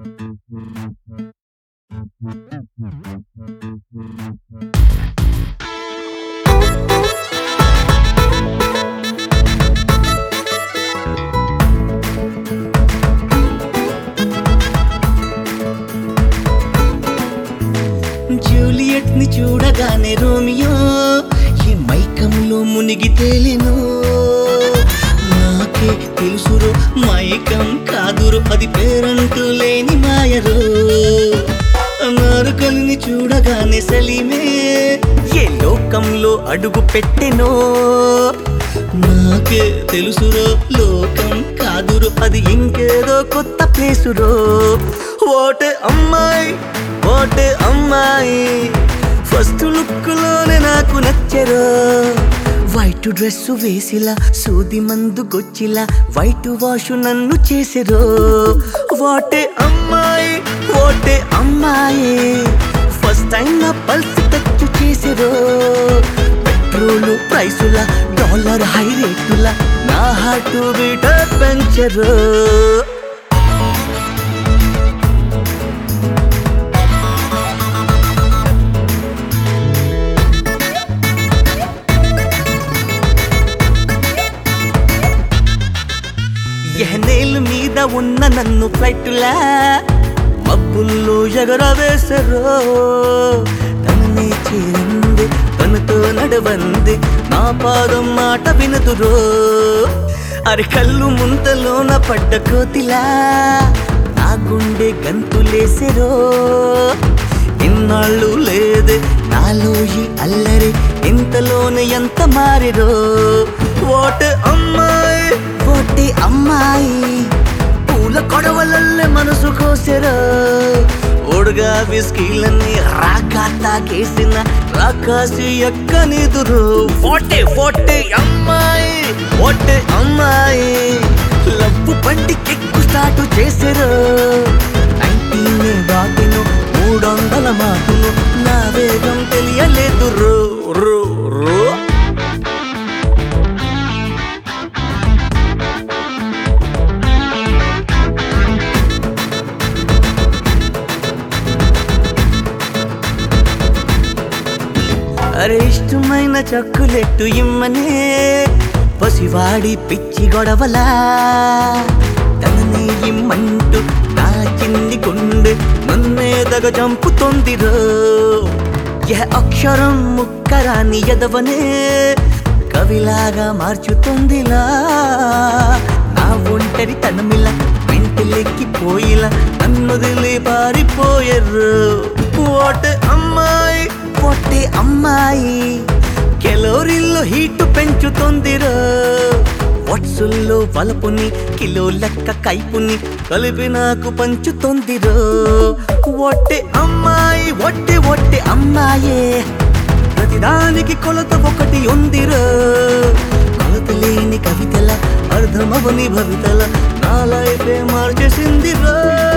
Juliet ని చూడగానే Romeo ఈ మైకంలో మునిగి తేలిను నాకే తెలుసురో మైకం కాదురు అది పేరంటూ లేని మాయరు నారుకలిని చూడగానే సలీమే ఏ లోకంలో అడుగు పెట్టెనో నాకే తెలుసురో లోకం కాదురు అది ఇంకేదో కొత్త ప్లేసురో ఓటే అమ్మాయి ఓటే అమ్మాయి ఫస్ట్ లుక్ లోనే నాకు నచ్చరో వైట్ డ్రెస్ వేసిలా సూది మందు గొచ్చిలా వైట్ వాష్ నన్ను చేసిరో వాటే అమ్మాయి ఓటే అమ్మాయి ఫస్ట్ టైం నా పల్స్ టచ్ చేసిరో పెట్రోల్ ప్రైసుల డాలర్ హై రేటుల నా హార్ట్ బీట పెంచరు ఎహనేలు మీద ఉన్న నన్ను ఫ్లైట్లా మబ్బుల్లో ఎగరవేసరో తననే చేరింది తనతో నడవంది నా పాదం మాట వినదురో అరి కళ్ళు ముంతలోన పడ్డ కోతిలా నా గుండె గంతులేసెరో ఇన్నాళ్ళు లేదే నాలో ఈ అల్లరి ఇంతలోనే ఎంత మారిరో ఓటే అమ్మాయి ఓటే అమ్మాయి పూల కొడవలల్లే మనసు కోసెరా ఓడుగా విస్కీలన్నీ రాకా తాకేసిన రాకాసి ఎక్కనిదురు ఓటే ఓటే అమ్మాయి ఓటే అమ్మాయి లవ్వు బండి కెక్కు స్టార్ట్ చేసారు నైన్టీనే బాటిను మూడొందల మాటలు నా వేగం తెలియలేదు రో రో రో అరే ఇష్టమైన చక్కులెట్టు ఇమ్మనే పసివాడి పిచ్చి గొడవలా తనని ఇమ్మంటూ నా చిన్ని గుండె నన్నే దగ చంపుతోందిరో ఏ అక్షరం ముక్కరాని ఎదవనే కవిలాగా మార్చుతుందిలా నా ఒంటరి తనమిల వెంటలెక్కిపోయిలా నన్నుదిలి పారిపోయర్రు ఓటే అమ్మాయి పొట్టే అమ్మాయి కెలోరీల్లో హీటు పెంచుతుందిరో వట్సుల్లో వలపుని కిలో లెక్క కైపుని కలిపి నాకు పంచుతుందిరో ఒట్టే అమ్మాయి ఒట్టే ఒట్టే అమ్మాయే ప్రతిదానికి కొలత ఒకటి ఉందిరో కొలత లేని కవితల అర్థమవని భవితల నా లైఫే మార్చేసిందిరో